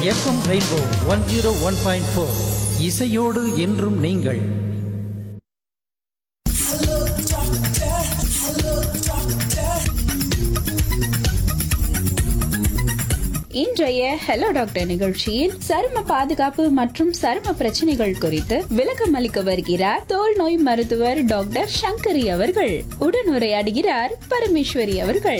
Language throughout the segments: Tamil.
FM rainbow one zero one point four இசையோடு என்றும் நீங்கள் இன்றைய ஹலோ டாக்டர் நிகழ்ச்சியில் சரும பாதுகாப்பு மற்றும் சரும பிரச்சனைகள் குறித்து விளக்கம் அளிக்க வருகிறார் தோல் நோய் மருத்துவர் டாக்டர் சங்கரி அவர்கள் உடனுரையாடுகிறார் பரமேஸ்வரி அவர்கள்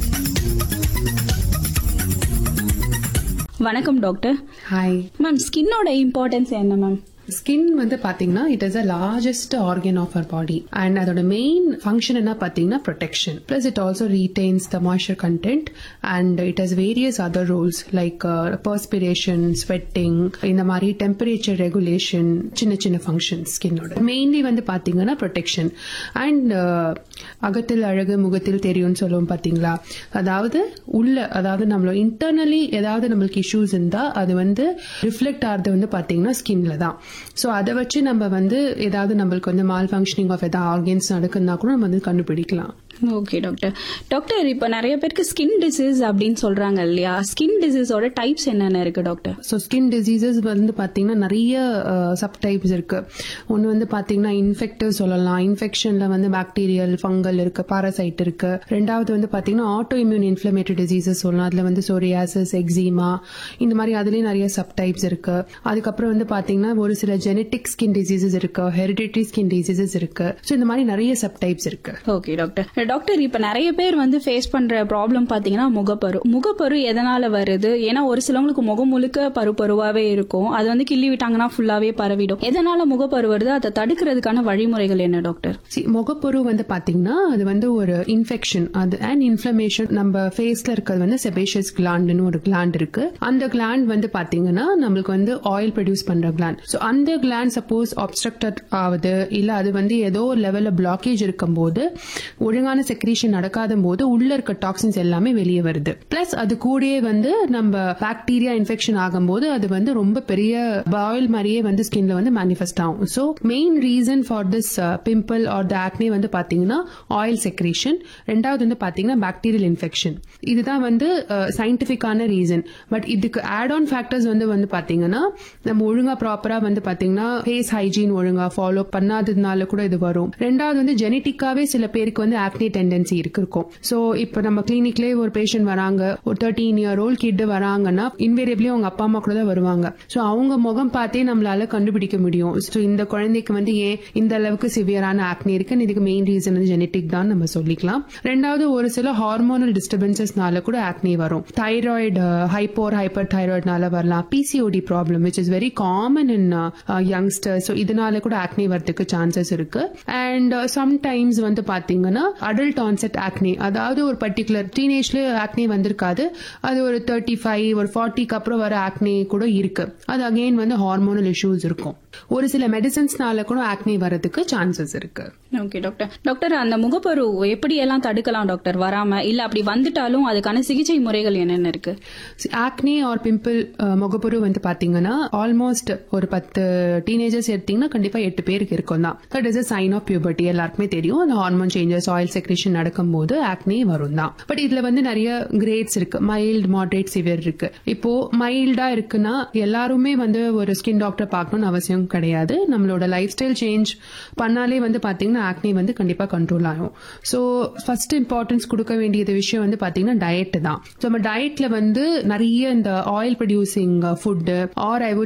வணக்கம் டாக்டர் ஹாய் மேம் ஸ்கின்னோட இம்பார்ட்டன்ஸ் என்ன மேம் ஸ்கின் வந்து பாத்தீங்கன்னா it is a largest organ of our body and அதோட மெயின் ஃபங்க்ஷன் என்ன பாத்தீங்கன்னா protection plus it also retains the moisture content and it has various other roles like perspiration sweating இந்த மாதிரி டெம்பரேச்சர் ரெகுலேஷன் சின்ன சின்ன ஃபங்க்ஷன் ஸ்கின்னோட மெயின்லி வந்து பாத்தீங்கன்னா ப்ரொடெக்ஷன் அண்ட் அகத்தில் அழகு முகத்தில் தெரியும்னு சொல்லுவோம் பாத்தீங்களா அதாவது உள்ள அதாவது நம்மளோட இன்டர்னலி ஏதாவது நம்மளுக்கு இஷ்யூஸ் இருந்தா அது வந்து ரிஃப்ளெக்ட் ஆகிறது வந்து பாத்தீங்கன்னா ஸ்கின்ல தான் ஸோ அதை வச்சு நம்ம வந்து ஏதாவது நம்மளுக்கு வந்து மால் ஃபங்க்ஷனிங் ஆஃப் ஏதாவது ஆர்கன்ஸ் நடக்குதுன்னா கூட நம்ம வந்து கண்டுபிடிக்கலாம் ஓகே டாக்டர் டாக்டர் இப்போ நிறைய பேருக்கு ஸ்கின் டிசீஸ் அப்படின்னு சொல்றாங்க இல்லையா ஸ்கின் டிசீஸோட டைப்ஸ் என்னென்ன இருக்கு டாக்டர் ஸோ ஸ்கின் டிசீசஸ் வந்து பார்த்தீங்கன்னா நிறைய சப் டைப்ஸ் இருக்கு ஒன்று வந்து பார்த்தீங்கன்னா இன்ஃபெக்டிவ் சொல்லலாம் இன்ஃபெக்ஷன்ல வந்து பாக்டீரியல் ஃபங்கல் இருக்கு பாரசைட் இருக்கு ரெண்டாவது வந்து பார்த்தீங்கன்னா ஆட்டோ இம்யூன் இன்ஃபிளமேட்டரி டிசீசஸ் சொல்லலாம் அதில் வந்து சோரியாசஸ் எக்ஸிமா இந்த மாதிரி அதுலேயும் நிறைய சப் டைப்ஸ் இருக்கு அதுக்கப்புறம் வந்து பார்த்தீங்கன்னா ஒரு சில ஜெனட்டிக் ஸ்கின் டிசீசஸ் இருக்கு ஹெரிடிட்டரி ஸ்கின் டிசீசஸ் இருக்கு ஸோ இந்த மாதிரி நிறைய சப் டைப்ஸ் இருக்கு ஓகே டாக்டர் டாக்டர் இப்ப நிறைய பேர் வந்து ஃபேஸ் பண்ற ப்ராப்ளம் பாத்தீங்கன்னா முகப்பரு முகப்பரு எதனால வருது ஏன்னா ஒரு சிலவங்களுக்கு முகம் முழுக்க பரு பருவாவே இருக்கும் அது வந்து கிள்ளி விட்டாங்கன்னா ஃபுல்லாவே பரவிடும் எதனால முகப்பரு வருது அதை தடுக்கிறதுக்கான வழிமுறைகள் என்ன டாக்டர் See, முகப்பரு வந்து பாத்தீங்கன்னா அது வந்து ஒரு இன்ஃபெக்ஷன் அது அண்ட் இன்ஃபிளமேஷன் நம்ம ஃபேஸ்ல இருக்கிறது வந்து செபேஷியஸ் கிளாண்ட்னு ஒரு கிளாண்ட் இருக்கு அந்த கிளாண்ட் வந்து பாத்தீங்கன்னா நம்மளுக்கு வந்து ஆயில் ப்ரொடியூஸ் பண்ற கிளாண்ட் ஸோ அந்த கிளாண்ட் சப்போஸ் ஆப்ஸ்ட்ரக்டட் ஆகுது இல்ல அது வந்து ஏதோ ஒரு லெவல்ல பிளாக்கேஜ் இருக்கும்போது ஒழுங்கான செக்ரீஷன் நடக்காத போது உள்ள இருக்க டாக்ஸின்ஸ் எல்லாமே வெளியே வருது பிளஸ் அது கூடயே வந்து நம்ம பாக்டீரியா இன்ஃபெக்ஷன் ஆகும்போது அது வந்து ரொம்ப பெரிய பாயில் மாதிரியே வந்து ஸ்கின்ல வந்து மேனிஃபெஸ்ட் ஆகும் so main reason for this pimple or the acne வந்து பாத்தீங்கன்னா ஆயில் செக்ரேஷன் ரெண்டாவது வந்து பாத்தீங்கன்னா பாக்டீரியல் இன்ஃபெக்ஷன் இதுதான் வந்து சயின்டிபிக்கான ரீசன் பட் இதுக்கு ஆட் ஆன் ஃபேக்டர்ஸ் வந்து வந்து பாத்தீங்கன்னா நம்ம ஒழுங்கா ப்ராப்பரா வந்து பாத்தீங்கன்னா ஃபேஸ் ஹைஜீன் ஒழுங்கா ஃபாலோ பண்ணாததுனால கூட இது வரும் ரெண்டாவது வந்து ஜெனட்டிக்காவே சில பேருக்கு வந்து ஆக்னே டெண்டன்சி இருக்கு இருக்கும் ஸோ இப்போ நம்ம கிளினிக்லேயே ஒரு பேஷண்ட் வராங்க ஒரு தேர்ட்டீன் இயர் ஓல்ட் கிட் வராங்கன்னா இன்வேரியபிளி அவங்க அப்பா அம்மா கூட தான் வருவாங்க ஸோ அவங்க முகம் பார்த்தே நம்மளால கண்டுபிடிக்க முடியும் ஸோ இந்த குழந்தைக்கு வந்து ஏன் இந்த அளவுக்கு சிவியரான ஆக்னே இருக்குன்னு இதுக்கு மெயின் ரீசன் வந்து ஜெனட்டிக் தான் நம்ம சொல்லிக்கலாம் ரெண்டாவது ஒரு சில ஹார்மோனல் டிஸ்டர்பன்சஸ்னால கூட ஆக்னே வரும் தைராய்டு ஹைப்போர் ஹைப்பர் தைராய்டுனால வரலாம் PCOD problem which is very common in youngster so இதனால கூட ஆக்னே வரதுக்கு சான்சஸ் இருக்கு அண்ட் சம்டைம்ஸ் வந்து பாத்தீங்கன்னா அடல்ட் ஆன்செட் ஆக்னே அதாவது ஒரு பர்டிகுலர் டீனேஜ்ல ஆக்னே வந்திருக்காது அது ஒரு தேர்ட்டி ஃபைவ் ஒரு ஃபார்ட்டிக்கு அப்புறம் வர ஆக்னே கூட இருக்கு அது அகைன் வந்து ஹார்மோனல் இஷ்யூஸ் இருக்கும் ஒரு சில மெடிசன்ஸ்னால கூட ஆக்னே வரதுக்கு சான்சஸ் இருக்கு ஓகே டாக்டர் டாக்டர் அந்த முகப்பரு எப்படி எல்லாம் தடுக்கலாம் டாக்டர் வராம இல்ல அப்படி வந்துட்டாலும் அதுக்கான சிகிச்சை முறைகள் என்னென்ன இருக்கு ஆக்னே ஆர் பிம்பிள் முகப்பரு வந்து பாத்தீங்கன்னா ஆல்மோஸ்ட் ஒரு பத்து டீனேஜர்ஸ் எடுத்தீங்கன்னா கண்டிப்பா எட்டு பேருக்கு இருக்கும் தான் that is a sign of puberty எல்லாருக்குமே தெரியும் அந்த ஹார்மோன் சேஞ்சஸ் ஆயில் செக்ரேஷன் நடக்கும்போது ஆக்னே வரும் தான் பட் இதுல வந்து நிறைய கிரேட்ஸ் இருக்கு மைல்டு மாடரேட் சிவியர் இருக்கு இப்போ மைல்டா இருக்குன்னா எல்லாருமே வந்து ஒரு ஸ்கின் டாக்டர் பார்க்கணும்னு அவசியம் கிடையாது நம்மளோட லைஃப் ஸ்டைல் சேஞ்ச் பண்ணாலே வந்து பாத்தீங்கன்னா ஆக்னே வந்து கண்டிப்பா கண்ட்ரோல் ஆகும் ஸோ ஃபர்ஸ்ட் இம்பார்ட்டன்ஸ் கொடுக்க வேண்டியது விஷயம் வந்து பாத்தீங்கன்னா டயட் தான் ஸோ நம்ம டயட்ல வந்து நிறைய இந்த oil producing food or I